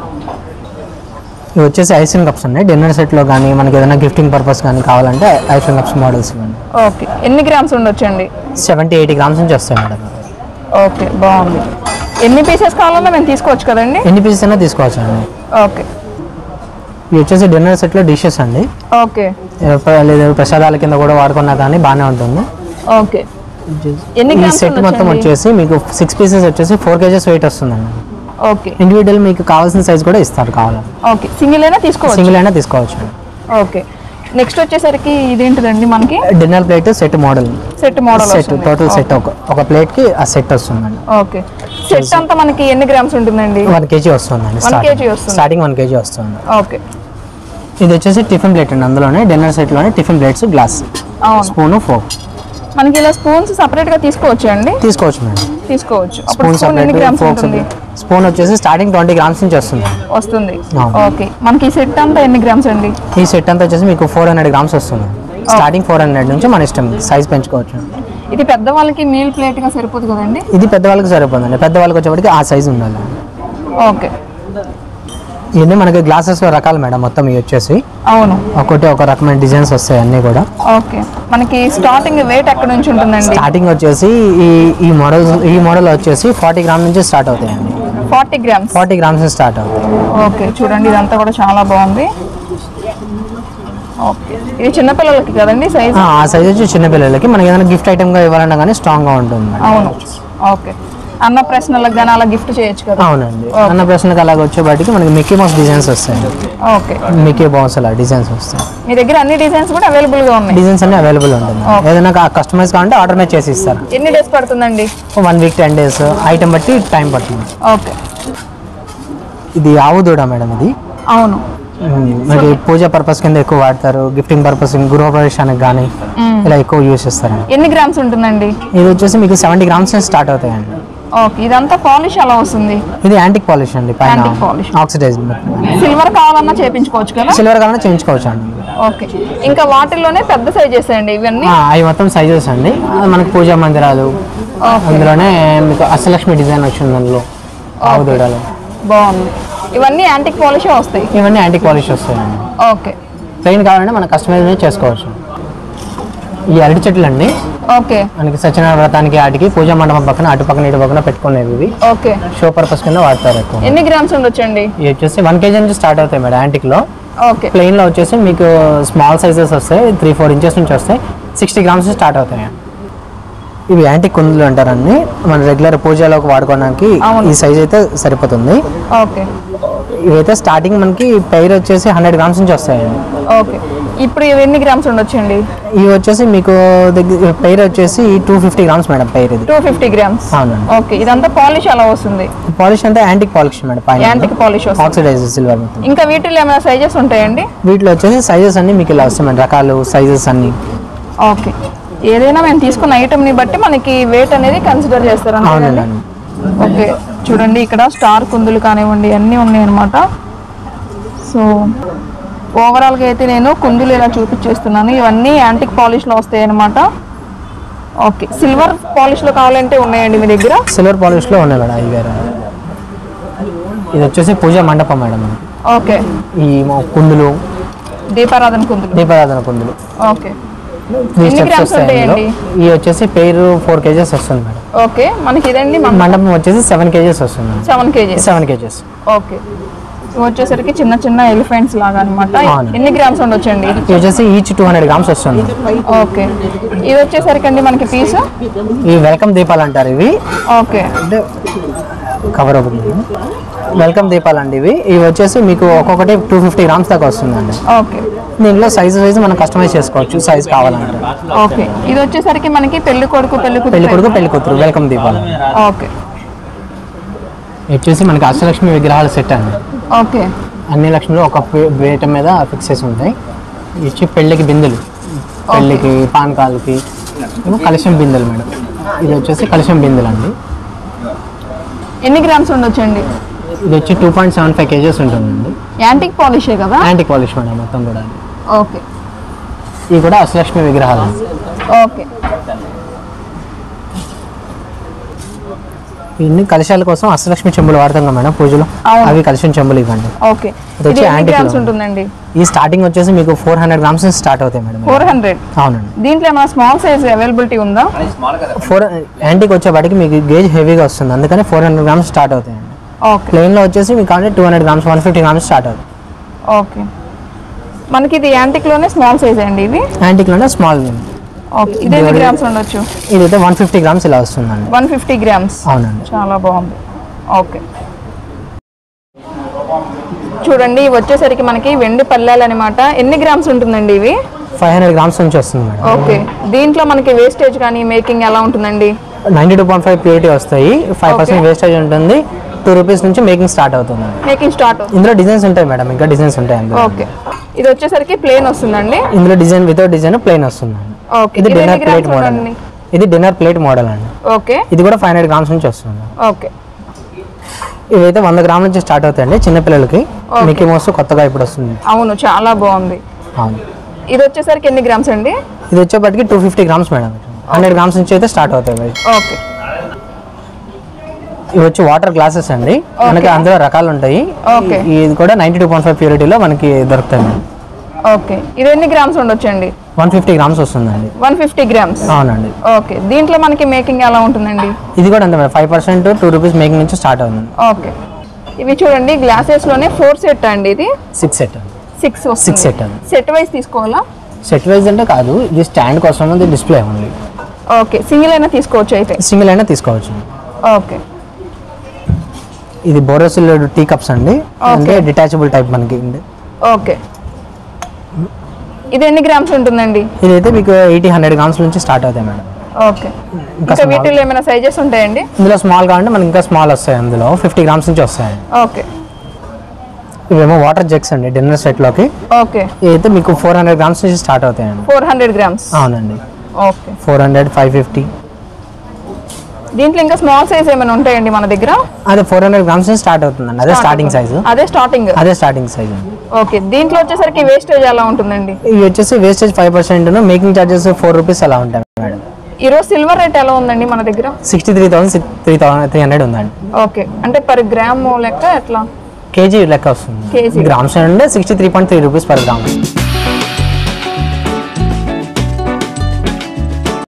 ఇవి వచ్చేసి ఐసింగ్ కప్స్ ఉన్నాయి డిన్నర్ సెట్లో కానీ మనకి ఏదైనా గిఫ్టింగ్ పర్పస్ కానీ కావాలంటే ఐసింగ్ కప్స్ మోడల్స్ ఇవ్వండి ఓకే ఎన్ని గ్రామ్స్ ఉండొచ్చండి సెవెంటీ ఎయిటీ గ్రామ్స్ నుంచి వస్తాయి మేడం ఓకే బాగుంది ఎన్ని పీసెస్ కావాలన్నా మేము తీసుకోవచ్చు కదండి ఎన్ని పీసెస్ అయినా తీసుకోవచ్చు అండి ఓకే ఇవి వచ్చేసి డిన్నర్ సెట్లో డిషెస్ అండి ఓకే ఏ ప్ర- లేదా ప్రసాదాల కింద కూడా వాడుకున్నా కానీ బాగానే ఉంటుంది ఓకే ఎన్ని ఈ గ్రామ్స్ సెట్ మొత్తం ఉండొచ్చండి? వచ్చేసి మీకు సిక్స్ పీసెస్ వచ్చేసి ఫోర్ కేజెస్ వెయిట్ వస్తుందండి ఓకే ఇండివిజువల్ మీకు కావాల్సిన సైజ్ కూడా ఇస్తారు కావాలని ఓకే సింగిల్ అయినా తీసుకోవచ్చు సింగిల్ అయినా తీసుకోవచ్చు ఓకే నెక్స్ట్ వచ్చేసరికి ఇదేంటిదండి మనకి dinner plate set model set model set total set ఒక ఒక ప్లేట్కి ఆ సెట్ వస్తుందండి ఓకే సెట్ అంతా మనకి ఎన్ని గ్రామ్స్ ఉంటుందండి వన్ కేజీ వస్తుందండి One kg వస్తుంది. స్టార్టింగ్ వన్ కేజీ వస్తుంది ఓకే ఇది వచ్చేసి టిఫిన్ ప్లేట్ అండి అందులోనే డిన్నర్ సెట్లోనే టిఫిన్ ప్లేట్స్ గ్లాస్ అవును స్పూను ఫోక్ మనకి ఇలా స్పూన్స్ సపరేట్ గా తీసుకోవచ్చు అండి తీసుకోవచ్చు మేడం తీసుకోవచ్చు అప్పుడు స్పూన్ స్పూన్ ఎన్ని సపరేట్ గ్రామ్స్ ఫోక్స్ ఉంటుంది స్పూన్ వచ్చేసి స్టార్టింగ్ ట్వంటీ గ్రామ్స్ నుంచి వస్తుంది వస్తుంది అవును. ఓకే మనకి ఈ సెట్ అంతా ఎన్ని గ్రామ్స్ అండి ఈ సెట్ అంతా వచ్చేసి మీకు ఫోర్ హండ్రెడ్ గ్రామ్స్ వస్తుంది స్టార్టింగ్ ఫోర్ హండ్రెడ్ నుంచి మన ఇష్టం సైజ్ పెంచుకోవచ్చు ఇది పెద్దవాళ్ళకి మీల్ ప్లేట్ గా సరిపోదు కదండి ఇది పెద్దవాళ్ళకి సరిపోతుందండి పెద్దవాళ్ళకి వచ్చేప్పటికి ఆ సైజ్ ఉండాలి ఓకే ఇవన్నీ మనకి గ్లాసెస్లో రకాలు మేడం మొత్తం ఇవి వచ్చేసి అవును ఒకటి ఒక రకమైన డిజైన్స్ వస్తాయి అన్నీ కూడా ఓకే మనకి స్టార్టింగ్ వెయిట్ ఎక్కడ నుంచి ఉంటుందండి స్టార్టింగ్ వచ్చేసి ఈ ఈ మోడల్ ఈ మోడల్ వచ్చేసి ఫార్టీ గ్రామ్ నుంచి స్టార్ట్ అవుతాయండి ఫార్టీ గ్రామ్స్ ఫార్టీ గ్రామ్స్ నుంచి స్టార్ట్ అవుతాయి ఓకే చూడండి ఇదంతా కూడా చాలా బాగుంది ఓకే ఇది చిన్నపిల్లలకి కదండి సైజ్ ఆ సైజ్ వచ్చి చిన్న పిల్లలకి మనకి ఏదైనా గిఫ్ట్ ఐటమ్గా ఇవ్వాలన్నా కానీ స్ట్రాంగ్గా ఉంటుంది మేడం అవును ఓకే అన్న ప్రశ్నలకు కానీ అలా గిఫ్ట్ చేయొచ్చు కదా అవునండి అన్న ప్రశ్నకి అలాగ వచ్చేపాటికి మనకి మిక్కీ మౌస్ డిజైన్స్ వస్తాయి ఓకే మిక్కీ మౌస్ అలా డిజైన్స్ వస్తాయి మీ దగ్గర అన్ని డిజైన్స్ కూడా అవైలబుల్ గా ఉన్నాయి డిజైన్స్ అన్ని అవైలబుల్ ఉంటుంది ఏదైనా కస్టమైజ్ కావాలంటే ఆర్డర్ మీద చేసి ఇస్తారు ఎన్ని డేస్ పడుతుందండి one week ten days item బట్టి టైం పడుతుంది ఓకే ఇది ఆవు దూడ మేడం ఇది అవును ఉమ్, మనకి పూజ పర్పస్ కింద ఎక్కువ వాడతారు గిఫ్టింగ్ పర్పస్ గృహప్రవేశానికి కానీ ఇలా ఎక్కువ యూస్ చేస్తారండి ఎన్ని గ్రామ్స్ ఉంటుందండి ఇది వచ్చేసి మీకు సెవెంటీ గ్రామ్స్ నుంచి స్టార్ట్ అవుతాయండి ఓకే ఇదంతా పాలిష్ అలా వస్తుంది ఇది యాంటిక్ పాలిష్ అండి పైన Antique polish. ఆక్సిడైజ్ సిల్వర్ కావాలన్నా చేపించుకోవచ్చు కదా సిల్వర్ కావాలన్నా చేయించుకోవచ్చు అండి ఓకే ఇంకా వాటిల్లోనే పెద్ద సైజెస్ అండి ఇవన్నీ ఆ, అవి మొత్తం సైజెస్ అండి అది మనకి పూజా మందిరాలు అందులోనే మీకు అష్టలక్ష్మి డిజైన్ వచ్చింది అందులో ఆవు దూడలు బాగుంది ఇవన్నీ యాంటిక్ పాలిషే వస్తాయి ఇవన్నీ యాంటిక్ పాలిష్ వస్తాయండి ఓకే ప్లెయిన్ కావాలంటే మనం కస్టమైజ్ చేసుకోవచ్చు ఈ అరటి చెట్లు అండి ఓకే మనకి సత్యనారాయణ వ్రతానికి వాటికి పూజా మండపం పక్కన అటు పక్కన ఇటు పక్కన పెట్టుకునేవి ఇవి ఓకే షో పర్పస్ కింద వాడతారు ఎక్కువ ఎన్ని గ్రామ్స్ ఉండొచ్చండి ఇవి వచ్చేసి వన్ కేజీ నుంచి స్టార్ట్ అవుతాయి మేడం యాంటిక్ లో ఓకే ప్లెయిన్ లో వచ్చేసి మీకు స్మాల్ సైజెస్ వస్తాయి త్రీ ఫోర్ ఇంచెస్ నుంచి వస్తాయి సిక్స్టీ గ్రామ్స్ స్టార్ట్ అవుతాయి ఇవి యాంటిక్ కుందులు అంటారండి మన రెగ్యులర్ పూజలోకి వాడుకోవడానికి అవును. ఈ సైజ్ అయితే సరిపోతుంది ఓకే ఇవైతే స్టార్టింగ్ మనకి పైర్ వచ్చేసి హండ్రెడ్ గ్రామ్స్ నుంచి వస్తాయండి ఓకే ఇప్పుడు ఇవి ఎన్ని గ్రామ్స్ ఉండొచ్చండి ఇవి వచ్చేసి మీకు దగ్గర పైర్ వచ్చేసి two fifty grams madam pair ఇది టూ ఫిఫ్టీ గ్రామ్స్ అవునండి ఓకే ఇదంతా పాలిష్ అలా వస్తుంది పాలిష్ అంతా యాంటిక్ పాలిష్ మేడం పైన యాంటిక్ పాలిష్ వస్తుంది ఆక్సిడైజ్ సిల్వర్ మొత్తం ఇంకా వీటిలో ఏమైనా సైజెస్ ఉంటాయండి వీటిలో వచ్చేసి సైజెస్ అన్ని మీకు ఇలా వస్తాయి మేడం రకాలు సైజెస్ అన్ని ఓకే ఏదైనా మేము తీసుకున్న ఐటమ్ని బట్టి మనకి వెయిట్ అనేది కన్సిడర్ చేస్తారు అంతే కదండి? అవునండి ఓకే చూడండి ఇక్కడ స్టార్ కుందులు కానివ్వండి అన్నీ ఉన్నాయి అనమాట సో ఓవరాల్గా అయితే నేను కుందులు ఇలా చూపించేస్తున్నాను ఇవన్నీ యాంటిక్ పాలిష్లో వస్తాయి అనమాట ఓకే సిల్వర్ పాలిష్లో కావాలంటే ఉన్నాయండి మీ దగ్గర సిల్వర్ పాలిష్ లో ఉన్నాయి మేడం ఇవి వేరే ఇది వచ్చేసి పూజా మండపం మేడం మనకి. ఓకే ఈ మొ- కుందులు దీపారాధన కుందులు దీపారాధన కుందులు ఓకే త్రీ ఎన్ని స్టెప్స్ గ్రామ్స్ వస్తాయి అందులో. ఉంటాయండి? ఇవి వచ్చేసి పేరు ఫోర్ కేజెస్ వస్తుంది మేడం ఓకే మనకి ఇదండి మన మండపం వచ్చేసి సెవెన్ కేజెస్ వస్తుంది madam seven KGs seven KGs okay ఇవి వచ్చేసరికి చిన్న చిన్న ఎలిఫెంట్స్ లాగా అనమాట అవును. ఎన్ని గ్రామ్స్ ఉండొచ్చండి ఇవి వచ్చేసి ఈచ్ టూ హండ్రెడ్ గ్రామ్స్ వస్తుంది ఓకే ఇది వచ్చేసరికి అండి మనకి పీసు ఇవి వెల్కమ్ దీపాలు అంటారు ఇవి ఓకే అంటే కవర్ అవుతుంది వెల్కమ్ దీపాలు అండి ఇవి ఇవి వచ్చేసి మీకు ఒక్కొక్కటి టూ ఫిఫ్టీ గ్రామ్స్ దాకా వస్తుందండి ఓకే దీంట్లో సైజ్ వైజ్ మనం కస్టమైజ్ చేసుకోవచ్చు సైజ్ కావాలంటే ఓకే ఇది వచ్చేసరికి మనకి పెళ్లి కొడుకు పెళ్లి కూతురు పెళ్లి కొడుకు పెళ్లి కూతురు వెల్కమ్ దీపాలు ఓకే ఇది వచ్చేసి మనకి అష్టలక్ష్మి విగ్రహాల సెట్ అండి ఓకే అన్ని లక్ష్మిలు ఒక పే- వేట మీద ఫిక్స్ చేసి ఉంటాయి ఇది వచ్చి పెళ్ళికి బిందెలు పెళ్ళికి పానకాలకి ఏమో కలశం బిందెలు మేడం ఇది వచ్చేసి కలశం బిందెలు అండి ఎన్ని గ్రామ్స్ ఉండొచ్చండి ఇది వచ్చి two point seven five KGs ఉంటుందండి యాంటిక్ పాలిషే కదా యాంటీ పాలిష్ మేడం మొత్తం కూడా ఓకే ఇవి కూడా అష్టలక్ష్మి విగ్రహాలు ఓకే ఇన్ని కలశాల కోసం అష్టలక్ష్మి చెంబులు వాడతాం కదా మేడం పూజలో అవును. అవి కలశం చెంబులు ఇవ్వండి ఓకే ఇది వచ్చి ఇది ఎన్ని antique గ్రామ్స్ లో. ఉంటుందండి ఈ స్టార్టింగ్ వచ్చేసి మీకు ఫోర్ హండ్రెడ్ గ్రామ్స్ నుంచి స్టార్ట్ అవుతాయి మేడం ఫోర్ హండ్రెడ్ అవునండి దీంట్లో ఏమైనా స్మాల్ సైజ్ అవైలబిలిటీ ఉందా ఫోర్ యాంటీకి వచ్చేపాటికి మీకు గేజ్ హెవీగా వస్తుంది అందుకని ఫోర్ హండ్రెడ్ గ్రామ్స్ స్టార్ట్ అవుతాయండి ఓకే ప్లెయిన్లో వచ్చేసి మీకు అంటే two hundred grams one fifty grams start అవుతుంది ఓకే మనకి ఇది యాంటిక్లోనే స్మాల్ సైజ్ అండి ఇవి యాంటీక్లోనే స్మాల్ ఓకే ఇది ఎన్ని గ్రామ్స్ ఉండొచ్చు ఇది అయితే వన్ ఫిఫ్టీ గ్రామ్స్ ఇలా వస్తుందండి వన్ ఫిఫ్టీ గ్రామ్స్ అవునండి చాలా బాగుంది ఓకే చూడండి ఇవి వచ్చేసరికి మనకి వెండి పల్లెలు అనమాట ఎన్ని గ్రామ్స్ ఉంటుందండి ఇవి ఫైవ్ హండ్రెడ్ గ్రామ్స్ నుంచి వస్తుంది మేడం ఓకే దీంట్లో మనకి వేస్టేజ్ కానీ మేకింగ్ ఎలా ఉంటుందండి ninety two point five purity వస్తాయి ఫైవ్ పర్సెంట్ Okay. వేస్టేజ్ ఉంటుంది టూ రూపీస్ నుంచి మేకింగ్ స్టార్ట్ అవుతుంది మేకింగ్ స్టార్ట్ అవుతుంది ఇందులో డిజైన్స్ ఉంటాయి మేడం ఇంకా డిజైన్స్ ఉంటాయి అందులో ఓకే ఇది వచ్చేసరికి ప్లేన్ వస్తుందండి ఇందులో డిజైన్ వితౌట్ డిజైన్ ప్లెయిన్ వస్తుంది ఓకే ఇది ఇది ఎన్ని డిన్నర్ ప్లేట్ గ్రామ్స్ మోడల్ ఉందండి ఇది డిన్నర్ ప్లేట్ మోడల్ అండి ఓకే ఇది కూడా ఫైవ్ హండ్రెడ్ గ్రామ్స్ నుంచి వస్తుంది ఓకే ఇవైతే వంద గ్రాముల నుంచి స్టార్ట్ అవుతాయండి చిన్నపిల్లలకి Okay. మిక్కీ మోస్ కొత్తగా ఇప్పుడు వస్తుంది అవును చాలా బాగుంది అవును ఇది వచ్చేసరికి ఎన్ని గ్రామ్స్ అండి ఇది వచ్చేప్పటికి two fifty grams madam hundred grams నుంచి అయితే స్టార్ట్ అవుతాయి మరి ఓకే ఇవి వచ్చి వాటర్ గ్లాసెస్ అండి మనకి అందులో రకాలు ఉంటాయి Okay. ఈ- ఇది కూడా నైంటీ టూ పాయింట్ ఫైవ్ ప్యూరిటీలో మనకి దొరుకుతాయి మేడం ఓకే ఇది ఎన్ని గ్రామ్స్ ఉండొచ్చండి వన్ ఫిఫ్టీ గ్రామ్స్ వస్తుందండి వన్ ఫిఫ్టీ గ్రామ్స్ అవునండి ఓకే దీంట్లో మనకి మేకింగ్ ఎలా ఉంటుందండి ఇది కూడా అంతే madam five percent two rupees making నుంచి స్టార్ట్ అవుతుంది ఓకే ఇవి చూడండి గ్లాసెస్ లోనే ఫోర్ సెట్ అండి ఇది six set six six set అది సెట్ వైజ్ తీసుకోవాలా సెట్ వైజ్ అంటే కాదు ఇది స్టాండ్ కోసం అది డిస్ప్లే ఓన్లీ ఓకే సింగిల్ అయినా తీసుకోవచ్చు అయితే సింగిల్ అయినా తీసుకోవచ్చు ఓకే ఇది బోరోసిల్ టీ కప్స్ అండి అంటే డిటాచబుల్ టైప్ మనకి ఓకే ఇది ఎన్ని గ్రామ్స్ ఉంటుందండి ఇదైతే మీకు ఎయిటీ హండ్రెడ్ గ్రామ్స్ నుంచి స్టార్ట్ అవుతాయి మేడం ఓకే ఇంకా వీటిలో ఏమైనా సైజెస్ ఉంటాయండి ఇందులో స్మాల్ కావాలంటే మనకి ఇంకా స్మాల్ వస్తాయి అందులో ఫిఫ్టీ గ్రామ్స్ నుంచి వస్తాయి ఓకే ఇవేమో వాటర్ జెక్స్ అండి డిన్నర్ సెట్లోకి ఓకే ఇదైతే మీకు ఫోర్ హండ్రెడ్ గ్రామ్స్ నుంచి స్టార్ట్ అవుతాయండి ఫోర్ హండ్రెడ్ గ్రామ్స్ అవునండి okay four hundred five fifty దీంట్లో ఇంకా స్మాల్ సైజ్ ఏమైనా ఉంటాయండి మన దగ్గర అదే ఫోర్ హండ్రెడ్ గ్రామ్స్ నుంచి స్టార్ట్ అవుతుందండి అదే స్టార్టింగ్ సైజు అదే స్టార్టింగ్ అదే స్టార్టింగ్ సైజ్ అండి ఓకే దీంట్లో వచ్చేసరికి వేస్టేజ్ ఎలా ఉంటుందండి ఇవి వచ్చేసి wastage five percent making charges four rupees అలా ఉంటాయి మేడం ఈరోజు సిల్వర్ రేట్ ఎలా ఉందండి మన దగ్గర sixty three thousand three thousand three hundred ఉందండి ఓకే అంటే పర్ గ్రామ్ లెక్క ఎట్లా కేజీ లెక్క వస్తుంది కేజీ. గ్రామ్స్ అంటే sixty three point three rupees per gram